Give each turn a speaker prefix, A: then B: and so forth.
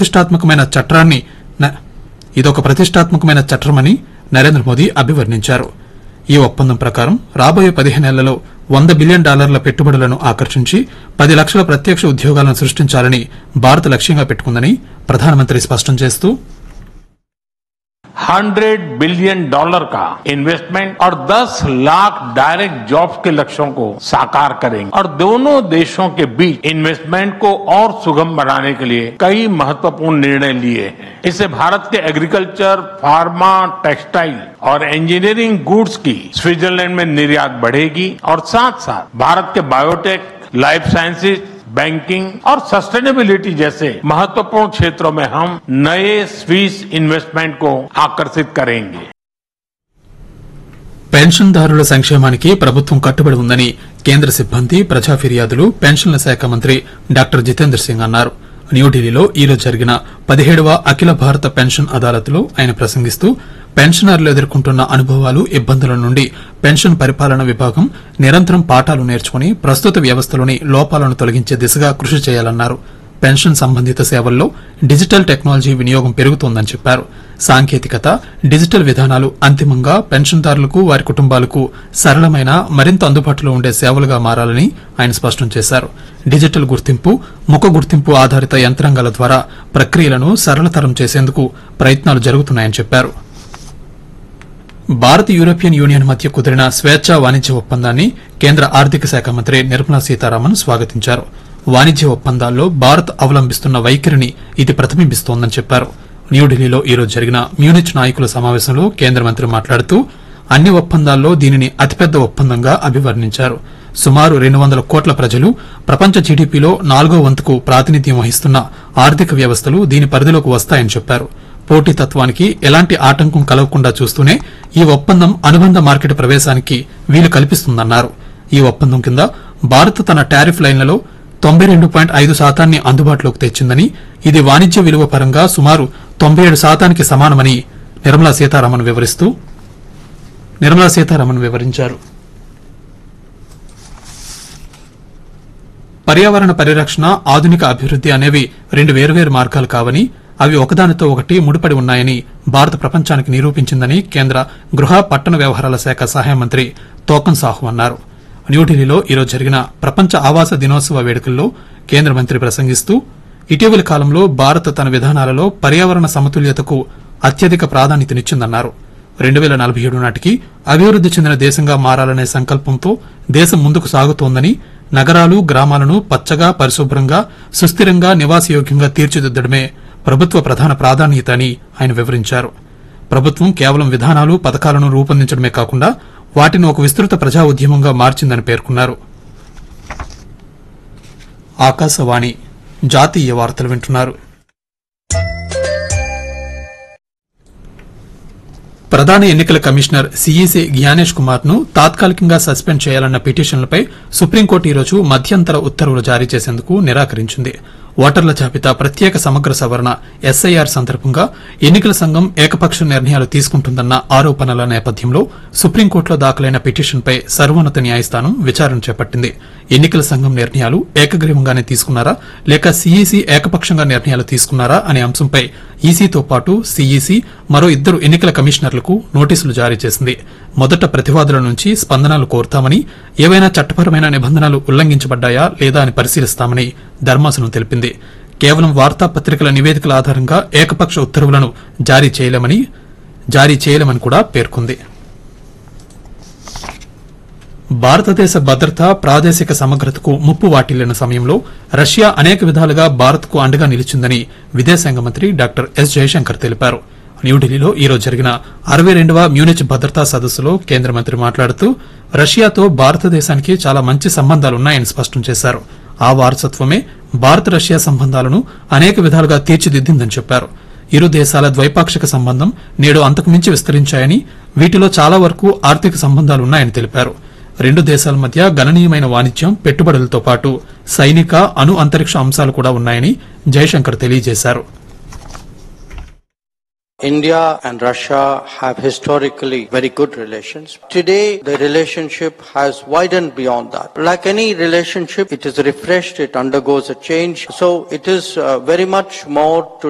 A: ప్రతిష్టాత్మకమైన చట్టాన్ని న- ఇదొక ప్రతిష్టాత్మకమైన చట్టమని నరేంద్ర మోదీ అభివర్ణించారు ఈ ఒప్పందం ప్రకారం రాబోయే పదిహేనేళ్లలో వంద బిలియన్ డాలర్ల పెట్టుబడులను ఆకర్షించి పది లక్షల ప్రత్యక్ష ఉద్యోగాలను సృష్టించాలని భారత్ లక్ష్యంగా పెట్టుకుందని ప్రధానమంత్రి స్పష్టం చేస్తూ
B: हंड्रेड बिलियन डॉलर का इन्वेस्टमेंट और 10 लाख डायरेक्ट जॉब्स के लक्ष्यों को साकार करेंगे और दोनों देशों के बीच इन्वेस्टमेंट को और सुगम बनाने के लिए कई महत्वपूर्ण निर्णय लिए हैं इससे भारत के एग्रीकल्चर फार्मा टेक्सटाइल और इंजीनियरिंग गुड्स की स्विट्जरलैंड में निर्यात बढ़ेगी और साथ साथ भारत के बायोटेक लाइफ साइंसेज बैंकिंग और सस्टेनेबिलिटी जैसे महत्वपूर्ण क्षेत्रों में हम नए स्विस इन्वेस्टमेंट को आकर्षित करेंगे
A: పెన్షన్దారుల సంక్షేమానికి ప్రభుత్వం కట్టుబడి ఉందని కేంద్ర సిబ్బంది ప్రజా ఫిర్యాదులు పెన్షన్ల శాఖ మంత్రి డాక్టర్ జితేంద్ర సింగ్ అన్నారు న్యూఢిల్లీలో ఈ రోజు జరిగిన పదిహేడవ అఖిల భారత పెన్షన్ అదాలత్లో ఆయన ప్రసంగిస్తూ పెన్షనర్లు ఎదుర్కొంటున్న అనుభవాలు ఇబ్బందుల నుండి పెన్షన్ పరిపాలన విభాగం నిరంతరం పాఠాలు నేర్చుకుని ప్రస్తుత వ్యవస్థలోని లోపాలను తొలగించే దిశగా కృషి చేయాలన్నారు పెన్షన్ సంబంధిత సేవల్లో డిజిటల్ టెక్నాలజీ వినియోగం పెరుగుతోందని చెప్పారు సాంకేతికత డిజిటల్ విధానాలు అంతిమంగా పెన్షన్దారులకు వారి కుటుంబాలకు సరళమైన మరింత అందుబాటులో ఉండే సేవలుగా మారాలని ఆయన స్పష్టం చేశారు డిజిటల్ గుర్తింపు ముఖ గుర్తింపు ఆధారిత యంత్రాంగాల ద్వారా ప్రక్రియలను సరళతరం చేసేందుకు ప్రయత్నాలు జరుగుతున్నాయని చెప్పారు భారత్ యూరోపియన్ యూనియన్ మధ్య కుదిరిన స్వేచ్ఛా వాణిజ్య ఒప్పందాన్ని కేంద్ర ఆర్థిక శాఖ మంత్రి నిర్మలా సీతారామన్ స్వాగతించారు వాణిజ్య ఒప్పందాల్లో భారత్ అవలంబిస్తున్న వైఖరిని ఇది ప్రతిబింబిస్తోందని చెప్పారు న్యూఢిల్లీలో ఈ రోజు జరిగిన మ్యూనిచ్ నాయకుల సమావేశంలో కేంద్ర మంత్రి మాట్లాడుతూ అన్ని ఒప్పందాల్లో దీనిని అతిపెద్ద ఒప్పందంగా అభివర్ణించారు సుమారు రెండు వందల కోట్ల ప్రజలు ప్రపంచ జీడీపీలో నాలుగో వంతుకు ప్రాతినిధ్యం వహిస్తున్న ఆర్థిక వ్యవస్థలు దీని పరిధిలోకి వస్తాయని చెప్పారు పోటీతత్వానికి ఎలాంటి ఆటంకం కలగకుండా చూస్తూనే ఈ ఒప్పందం అనుబంధ మార్కెట్ ప్రవేశానికి వీలు కల్పిస్తుందన్నారు ఈ ఒప్పందం కింద భారత్ తన టారిఫ్ లైన్లలో తొంభై రెండు పాయింట్ ఐదు శాతాన్ని అందుబాటులోకి తెచ్చిందని ఇది వాణిజ్య విలువ పరంగా సుమారు తొంభై ఏడు శాతానికి సమానమని నిర్మలా సీతారామన్ వివరిస్తూ నిర్మలా సీతారామన్ వివరించారు పర్యావరణ పరిరక్షణ ఆధునిక అభివృద్ది అనేవి రెండు వేర్వేరు మార్గాలు కావని అవి ఒకదానితో ఒకటి ముడిపడి ఉన్నాయని భారత ప్రపంచానికి నిరూపించిందని కేంద్ర గృహ పట్టణ వ్యవహారాల శాఖ సహాయ మంత్రి తోకన్ సాహు అన్నారు న్యూఢిల్లీలో ఈరోజు జరిగిన ప్రపంచ ఆవాస దినోత్సవ వేడుకల్లో కేంద్ర మంత్రి ప్రసంగిస్తూ ఇటీవలి కాలంలో భారత్ తన విధానాలలో పర్యావరణ సమతుల్యతకు అత్యధిక ప్రాధాన్యతనిచ్చిందన్నారు రెండు వేల నలభై ఏడు నాటికి అభివృద్ది చెందిన దేశంగా మారాలనే సంకల్పంతో దేశం ముందుకు సాగుతోందని నగరాలు గ్రామాలను పచ్చగా పరిశుభ్రంగా సుస్థిరంగా నివాసయోగ్యంగా తీర్చిదిద్దడమే ప్రభుత్వ ప్రధాన ప్రాధాన్యత అని ఆయన వివరించారు ప్రభుత్వం కేవలం విధానాలు పథకాలను రూపొందించడమే కాకుండా వాటిని ఒక విస్తృత ప్రజా ఉద్యమంగా మార్చిందని పేర్కొన్నారు ఆకాశవాణి జాతీయ వార్తలు వింటున్నారు ప్రధాన ఎన్నికల కమిషనర్ సీఈసీ జ్ఞానేష్ కుమార్ ను తాత్కాలికంగా సస్పెండ్ చేయాలన్న పిటిషన్లపై సుప్రీంకోర్టు ఈరోజు మధ్యంతర ఉత్తర్వులు జారీ చేసేందుకు నిరాకరించింది ఓటర్ల జాబితా ప్రత్యేక సమగ్ర సవరణ ఎస్ఐఆర్ సందర్భంగా ఎన్నికల సంఘం ఏకపక్ష నిర్ణయాలు తీసుకుంటుందన్న ఆరోపణల నేపథ్యంలో సుప్రీంకోర్టులో దాఖలైన పిటిషన్పై సర్వోన్నత న్యాయస్థానం విచారణ చేపట్టింది ఎన్నికల సంఘం నిర్ణయాలు ఏకగ్రీవంగానే తీసుకున్నారా లేక సీఈసీ ఏకపక్షంగా నిర్ణయాలు తీసుకున్నారా అనే అంశంపై ఈసీతో పాటు సీఈసీ మరో ఇద్దరు ఎన్నికల కమిషనర్లకు నోటీసులు జారీ చేసింది మొదట ప్రతివాదుల నుంచి స్పందనలు కోరుతామని ఏవైనా చట్టపరమైన నిబంధనలు ఉల్లంఘించబడ్డాయా లేదా అని పరిశీలిస్తామని ధర్మాసనం తెలిపింది కేవలం వార్తాపత్రికల నివేదికల ఆధారంగా ఏకపక్ష ఉత్తర్వులను జారీ చేయలేమని జారీ చేయలేమని కూడా పేర్కొంది భారతదేశ భద్రత ప్రాదేశిక సమగ్రతకు ముప్పు వాటిల్లిన సమయంలో రష్యా అనేక విధాలుగా భారత్కు అండగా నిలిచిందని విదేశాంగ మంత్రి డాక్టర్ ఎస్ జయశంకర్ తెలిపారు న్యూఢిల్లీలో ఈ రోజు జరిగిన అరవై రెండవ మ్యూనిచ్ భద్రతా సదస్సులో కేంద్ర మంత్రి మాట్లాడుతూ రష్యాతో భారతదేశానికి చాలా మంచి సంబంధాలున్నాయని స్పష్టం చేశారు ఆ వారసత్వమే భారత రష్యా సంబంధాలను అనేక విధాలుగా తీర్చిదిద్దిందని చెప్పారు ఇరు దేశాల ద్వైపాక్షిక సంబంధం నేడు అంతకుమించి విస్తరించాయని వీటిలో చాలా వరకు ఆర్థిక సంబంధాలున్నాయని తెలిపారు రెండు దేశాల మధ్య గణనీయమైన వాణిజ్యం పెట్టుబడులతో పాటు సైనిక అణు అంతరిక్ష అంశాలు కూడా ఉన్నాయని జయశంకర్ తెలియజేశారు
C: India and Russia have historically very good relations. Today, the relationship has widened beyond that. Like any relationship, it is refreshed, it undergoes a change. So it is uh, very much more to